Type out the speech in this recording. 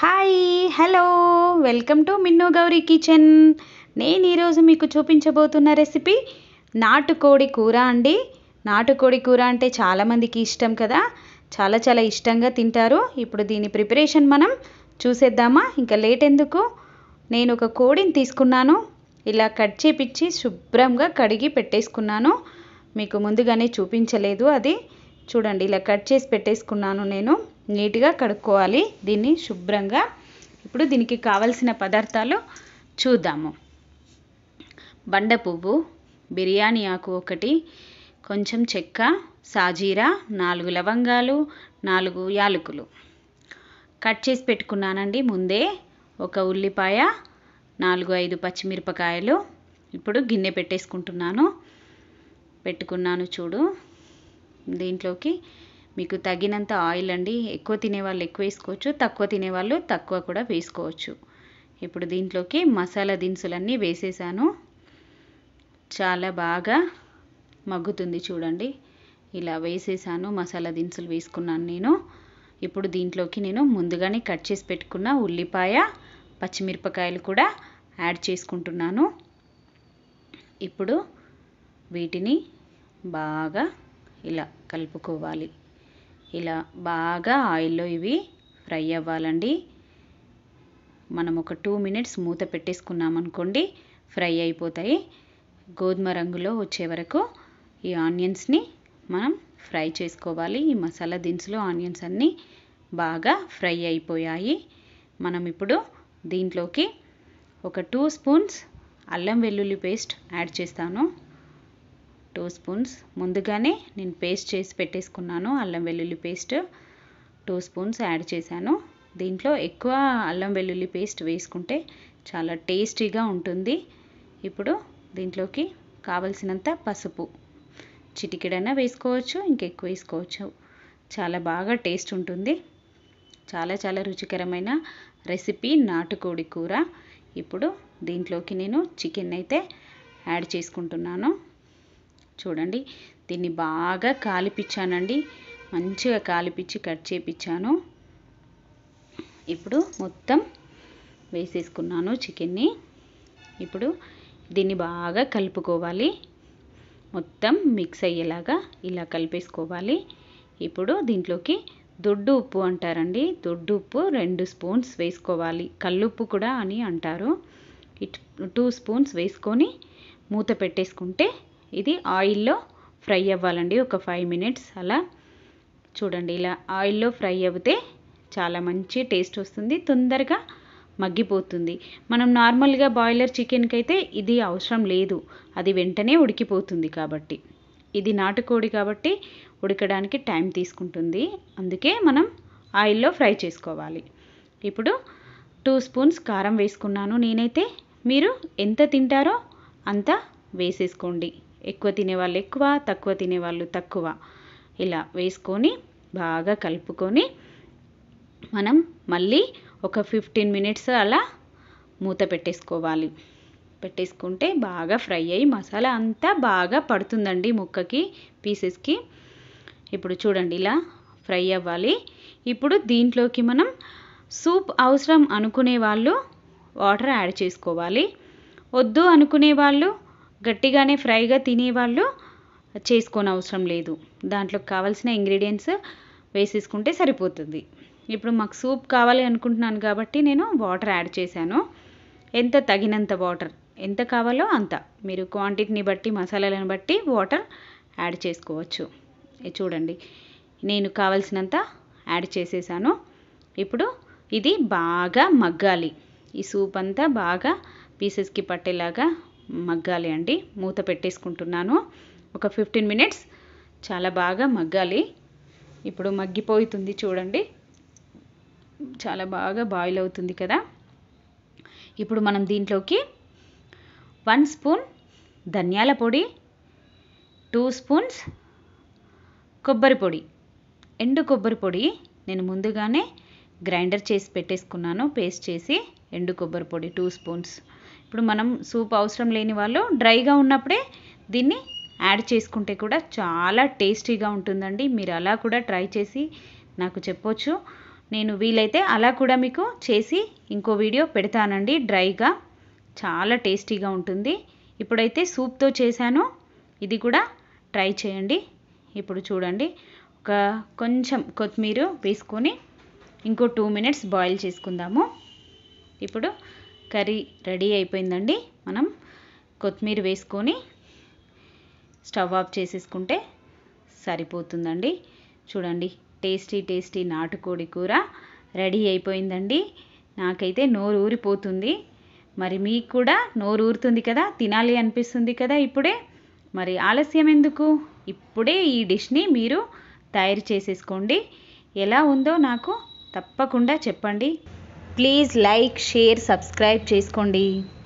hi hello welcome to Minnu Gauri kitchen నేను ఈరోజు మీకు చూపించబోతున్న రెసిపీ నాటుకోడి కూర అండి నాటుకోడి కూర అంటే చాలామందికి ఇష్టం కదా చాలా చాలా ఇష్టంగా తింటారు ఇప్పుడు దీని ప్రిపరేషన్ మనం చూసేద్దామా ఇంకా లేట్ ఎందుకు నేను ఒక కోడిని తీసుకున్నాను ఇలా కట్ చేపిచ్చి శుభ్రంగా కడిగి పెట్టేసుకున్నాను మీకు ముందుగానే చూపించలేదు అది చూడండి ఇలా కట్ చేసి పెట్టేసుకున్నాను నేను నీట్గా కడుక్కోవాలి దీన్ని శుభ్రంగా ఇప్పుడు దీనికి కావలసిన పదార్థాలు చూద్దాము బండ పువ్వు బిర్యానీ ఆకు ఒకటి కొంచెం చెక్క సాజీరా నాలుగు లవంగాలు నాలుగు యాలకులు కట్ చేసి పెట్టుకున్నానండి ముందే ఒక ఉల్లిపాయ నాలుగు ఐదు పచ్చిమిరపకాయలు ఇప్పుడు గిన్నె పెట్టేసుకుంటున్నాను పెట్టుకున్నాను చూడు దీంట్లోకి మీకు తగినంత ఆయిల్ అండి ఎక్కువ తినేవాళ్ళు ఎక్కువ వేసుకోవచ్చు తక్కువ తినేవాళ్ళు తక్కువ కూడా వేసుకోవచ్చు ఇప్పుడు దీంట్లోకి మసాలా దినుసులన్నీ వేసేసాను చాలా బాగా మగ్గుతుంది చూడండి ఇలా వేసేసాను మసాలా దినుసులు వేసుకున్నాను నేను ఇప్పుడు దీంట్లోకి నేను ముందుగానే కట్ చేసి పెట్టుకున్న ఉల్లిపాయ పచ్చిమిరపకాయలు కూడా యాడ్ చేసుకుంటున్నాను ఇప్పుడు వీటిని బాగా ఇలా కలుపుకోవాలి ఇలా బాగా ఆయిల్లో ఇవి ఫ్రై అవ్వాలండి మనం ఒక టూ మినిట్స్ మూత పెట్టేసుకున్నాం అనుకోండి ఫ్రై అయిపోతాయి గోధుమ రంగులో వచ్చే వరకు ఈ ఆనియన్స్ని మనం ఫ్రై చేసుకోవాలి ఈ మసాలా దినుసులు ఆనియన్స్ అన్నీ బాగా ఫ్రై అయిపోయాయి మనం ఇప్పుడు దీంట్లోకి ఒక టూ స్పూన్స్ అల్లం వెల్లుల్లి పేస్ట్ యాడ్ చేస్తాను టూ స్పూన్స్ ముందుగానే నేను పేస్ట్ చేసి పెట్టేసుకున్నాను అల్లం వెల్లుల్లి పేస్ట్ టూ స్పూన్స్ యాడ్ చేశాను దీంట్లో ఎక్కువ అల్లం వెల్లుల్లి పేస్ట్ వేసుకుంటే చాలా టేస్టీగా ఉంటుంది ఇప్పుడు దీంట్లోకి కావలసినంత పసుపు చిటికెడైనా వేసుకోవచ్చు ఇంకెక్కువ వేసుకోవచ్చు చాలా బాగా టేస్ట్ ఉంటుంది చాలా చాలా రుచికరమైన రెసిపీ నాటుకోడి కూర ఇప్పుడు దీంట్లోకి నేను చికెన్ అయితే యాడ్ చేసుకుంటున్నాను చూడండి దీన్ని బాగా కాలిపిచ్చానండి మంచిగా కాలిపిచ్చి కట్ చేపించాను ఇప్పుడు మొత్తం వేసేసుకున్నాను చికెన్ని ఇప్పుడు దీన్ని బాగా కలుపుకోవాలి మొత్తం మిక్స్ అయ్యేలాగా ఇలా కలిపేసుకోవాలి ఇప్పుడు దీంట్లోకి దొడ్డు ఉప్పు అంటారండి దొడ్డు ఉప్పు రెండు స్పూన్స్ వేసుకోవాలి కల్లుప్పు కూడా అని అంటారు టూ స్పూన్స్ వేసుకొని మూత పెట్టేసుకుంటే ఇది ఆయిల్లో ఫ్రై అవ్వాలండి ఒక ఫైవ్ మినిట్స్ అలా చూడండి ఇలా ఆయిల్లో ఫ్రై అవుతే చాలా మంచి టేస్ట్ వస్తుంది తొందరగా మగ్గిపోతుంది మనం నార్మల్గా బాయిలర్ చికెన్కి అయితే ఇది అవసరం లేదు అది వెంటనే ఉడికిపోతుంది కాబట్టి ఇది నాటుకోడి కాబట్టి ఉడకడానికి టైం తీసుకుంటుంది అందుకే మనం ఆయిల్లో ఫ్రై చేసుకోవాలి ఇప్పుడు టూ స్పూన్స్ కారం వేసుకున్నాను నేనైతే మీరు ఎంత తింటారో అంత వేసేసుకోండి ఎక్కువ తినేవాళ్ళు ఎక్కువ తక్కువ తినేవాళ్ళు తక్కువ ఇలా వేసుకొని బాగా కలుపుకొని మనం మళ్ళీ ఒక ఫిఫ్టీన్ మినిట్స్ అలా మూత పెట్టేసుకోవాలి పెట్టేసుకుంటే బాగా ఫ్రై అయ్యి మసాలా అంతా బాగా పడుతుందండి ముక్కకి పీసెస్కి ఇప్పుడు చూడండి ఇలా ఫ్రై అవ్వాలి ఇప్పుడు దీంట్లోకి మనం సూప్ అవసరం అనుకునే వాళ్ళు వాటర్ యాడ్ చేసుకోవాలి వద్దు అనుకునే వాళ్ళు గట్టిగానే ఫ్రైగా తినేవాళ్ళు చేసుకోని అవసరం లేదు దాంట్లో కావాల్సిన ఇంగ్రీడియంట్స్ వేసేసుకుంటే సరిపోతుంది ఇప్పుడు మాకు సూప్ కావాలి అనుకుంటున్నాను కాబట్టి నేను వాటర్ యాడ్ చేశాను ఎంత తగినంత వాటర్ ఎంత కావాలో అంత మీరు క్వాంటిటీని బట్టి మసాలాలను బట్టి వాటర్ యాడ్ చేసుకోవచ్చు చూడండి నేను కావలసినంత యాడ్ చేసేసాను ఇప్పుడు ఇది బాగా మగ్గాలి ఈ సూప్ అంతా బాగా పీసెస్కి పట్టేలాగా మగ్గాలి అండి మూత పెట్టేసుకుంటున్నాను ఒక ఫిఫ్టీన్ మినిట్స్ చాలా బాగా మగ్గాలి ఇప్పుడు మగ్గిపోతుంది చూడండి చాలా బాగా బాయిల్ అవుతుంది కదా ఇప్పుడు మనం దీంట్లోకి వన్ స్పూన్ ధనియాల పొడి టూ స్పూన్స్ కొబ్బరి పొడి ఎండు కొబ్బరి పొడి నేను ముందుగానే గ్రైండర్ చేసి పెట్టేసుకున్నాను పేస్ట్ చేసి ఎండు కొబ్బరి పొడి టూ స్పూన్స్ ఇప్పుడు మనం సూప్ అవసరం లేని వాళ్ళు డ్రైగా ఉన్నప్పుడే దీన్ని యాడ్ చేసుకుంటే కూడా చాలా టేస్టీగా ఉంటుందండి మీరు అలా కూడా ట్రై చేసి నాకు చెప్పొచ్చు నేను వీలైతే అలా కూడా మీకు చేసి ఇంకో వీడియో పెడతానండి డ్రైగా చాలా టేస్టీగా ఉంటుంది ఇప్పుడైతే సూప్తో చేశాను ఇది కూడా ట్రై చేయండి ఇప్పుడు చూడండి ఒక కొంచెం కొత్తిమీర వేసుకొని ఇంకో టూ మినిట్స్ బాయిల్ చేసుకుందాము ఇప్పుడు కర్రీ రెడీ అయిపోయిందండి మనం కొత్తిమీర వేసుకొని స్టవ్ ఆఫ్ చేసేసుకుంటే సరిపోతుందండి చూడండి టేస్టీ టేస్టీ నాటుకోడి కూర రెడీ అయిపోయిందండి నాకైతే నోరు ఊరిపోతుంది మరి మీకు కూడా నోరు ఊరుతుంది కదా తినాలి అనిపిస్తుంది కదా ఇప్పుడే మరి ఆలస్యం ఎందుకు ఇప్పుడే ఈ డిష్ని మీరు తయారు చేసేసుకోండి ఎలా ఉందో నాకు తప్పకుండా చెప్పండి ప్లీజ్ లైక్ షేర్ సబ్స్క్రైబ్ చేసుకోండి